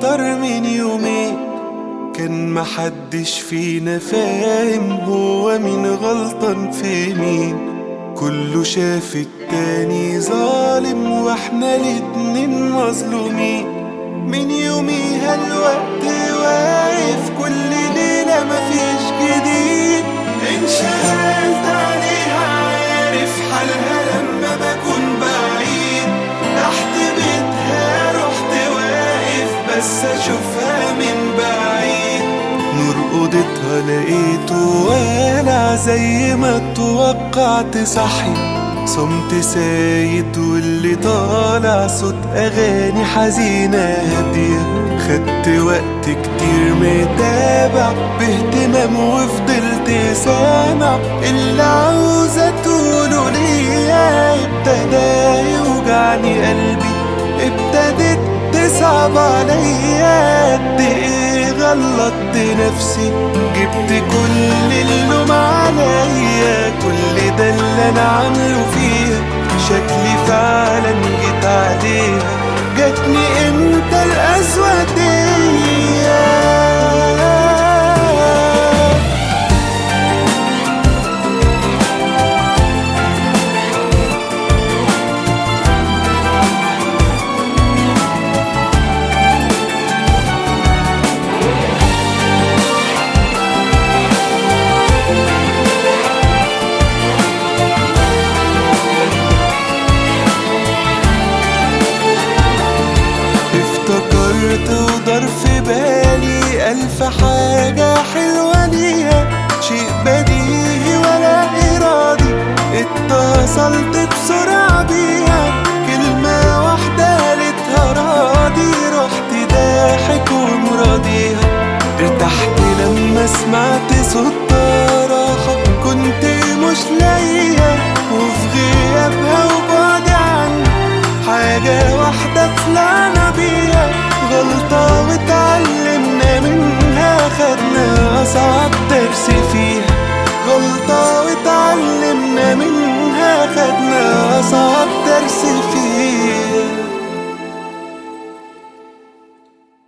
أكتر من يومين كان محدش فينا فاهم هو مين غلطان في مين كله شاف التاني ظالم واحنا الاتنين مظلومين من يوميها الوقت واقف كل ليلة مفيش جديد انشغلت عليها عارف حالها لما بكون بعيد تحت بيتها رحت واقف بس اشوفها من بعيد نور اوضتها لقيته والع زي ما توقعت صحي صمت سايد واللي طالع صوت اغاني حزينة هادية خدت وقت كتير متابع باهتمام وفضلت سامع اللي عاوزة تقوله ليا ابتدى يوجعني قلبي ابتدت تصعب عليا قد ايه غلطت نفسي جبت كل اللوم عليا كل ده اللي انا عامله فيها شكلي فعلا جيت عليها جاتني امتى القسوة دي افتكرت ودار في بالي ألف حاجة حلوة ليها شيء بديهي ولا إرادي اتصلت بسرعة بيها كلمة واحدة قالتها راضي رحت ضاحك ومراضيها ارتحت لما سمعت صوت راحة كنت مش لاقيها وفي غيابها وبعدي عني حاجة واحدة طلعنا بيها غلطة واتعلمنا منها خدنا أصعب درس فيها